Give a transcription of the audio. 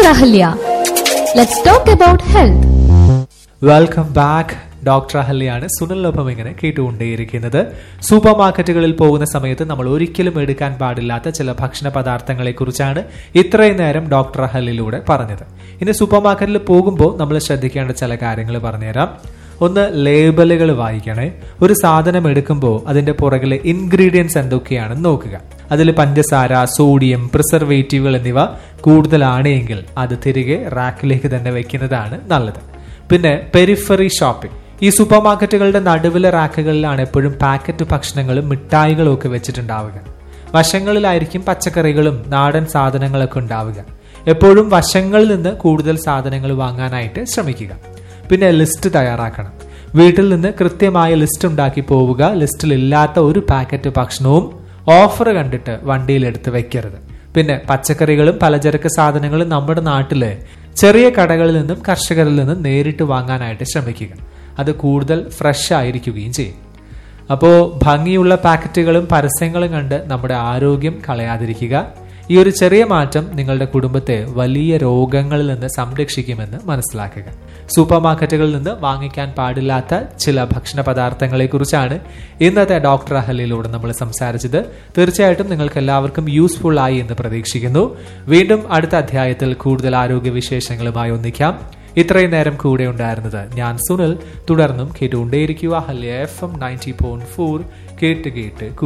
Ahalya. Let's talk about health. Welcome back doctor അഹല്യാണ് സുനിലിനൊപ്പം ഇങ്ങനെ കേട്ടുകൊണ്ടേയിരിക്കുന്നത് സൂപ്പർ മാർക്കറ്റുകളിൽ പോകുന്ന സമയത്ത് നമ്മൾ ഒരിക്കലും എടുക്കാൻ പാടില്ലാത്ത ചില ഭക്ഷണ പദാർത്ഥങ്ങളെ കുറിച്ചാണ് ഇത്രയും നേരം ഡോക്ടർ അഹലിലൂടെ പറഞ്ഞത് ഇനി സൂപ്പർ മാർക്കറ്റിൽ പോകുമ്പോൾ നമ്മൾ ശ്രദ്ധിക്കേണ്ട ചില കാര്യങ്ങൾ പറഞ്ഞുതരാം ഒന്ന് ലേബലുകൾ വായിക്കണേ ഒരു സാധനം എടുക്കുമ്പോൾ അതിന്റെ പുറകിലെ ഇൻഗ്രീഡിയൻസ് എന്തൊക്കെയാണെന്ന് നോക്കുക അതിൽ പഞ്ചസാര സോഡിയം പ്രിസർവേറ്റീവുകൾ എന്നിവ കൂടുതലാണ് എങ്കിൽ അത് തിരികെ റാക്കിലേക്ക് തന്നെ വെക്കുന്നതാണ് നല്ലത് പിന്നെ പെരിഫറി ഷോപ്പിംഗ് ഈ സൂപ്പർ മാർക്കറ്റുകളുടെ നടുവിലെ റാക്കുകളിലാണ് എപ്പോഴും പാക്കറ്റ് ഭക്ഷണങ്ങളും മിഠായികളും ഒക്കെ വെച്ചിട്ടുണ്ടാവുക വശങ്ങളിലായിരിക്കും പച്ചക്കറികളും നാടൻ സാധനങ്ങളൊക്കെ ഉണ്ടാവുക എപ്പോഴും വശങ്ങളിൽ നിന്ന് കൂടുതൽ സാധനങ്ങൾ വാങ്ങാനായിട്ട് ശ്രമിക്കുക പിന്നെ ലിസ്റ്റ് തയ്യാറാക്കണം വീട്ടിൽ നിന്ന് കൃത്യമായ ലിസ്റ്റ് ഉണ്ടാക്കി പോവുക ലിസ്റ്റിൽ ഇല്ലാത്ത ഒരു പാക്കറ്റ് ഭക്ഷണവും ഓഫർ കണ്ടിട്ട് വണ്ടിയിൽ എടുത്ത് വെക്കരുത് പിന്നെ പച്ചക്കറികളും പലചരക്ക് സാധനങ്ങളും നമ്മുടെ നാട്ടില് ചെറിയ കടകളിൽ നിന്നും കർഷകരിൽ നിന്നും നേരിട്ട് വാങ്ങാനായിട്ട് ശ്രമിക്കുക അത് കൂടുതൽ ഫ്രഷ് ആയിരിക്കുകയും ചെയ്യും അപ്പോൾ ഭംഗിയുള്ള പാക്കറ്റുകളും പരസ്യങ്ങളും കണ്ട് നമ്മുടെ ആരോഗ്യം കളയാതിരിക്കുക ഈ ഒരു ചെറിയ മാറ്റം നിങ്ങളുടെ കുടുംബത്തെ വലിയ രോഗങ്ങളിൽ നിന്ന് സംരക്ഷിക്കുമെന്ന് മനസ്സിലാക്കുക സൂപ്പർ മാർക്കറ്റുകളിൽ നിന്ന് വാങ്ങിക്കാൻ പാടില്ലാത്ത ചില ഭക്ഷണ പദാർത്ഥങ്ങളെ കുറിച്ചാണ് ഇന്നത്തെ ഡോക്ടർ അഹലിലൂടെ നമ്മൾ സംസാരിച്ചത് തീർച്ചയായിട്ടും നിങ്ങൾക്ക് എല്ലാവർക്കും യൂസ്ഫുൾ ആയി എന്ന് പ്രതീക്ഷിക്കുന്നു വീണ്ടും അടുത്ത അധ്യായത്തിൽ കൂടുതൽ ആരോഗ്യ വിശേഷങ്ങളുമായി ഒന്നിക്കാം ഇത്രയും നേരം കൂടെ ഉണ്ടായിരുന്നത് ഞാൻ സുനിൽ തുടർന്നും കേട്ടുകൊണ്ടേയിരിക്കുക ഹല്യ F M ninety point four കേട്ട് കേട്ട്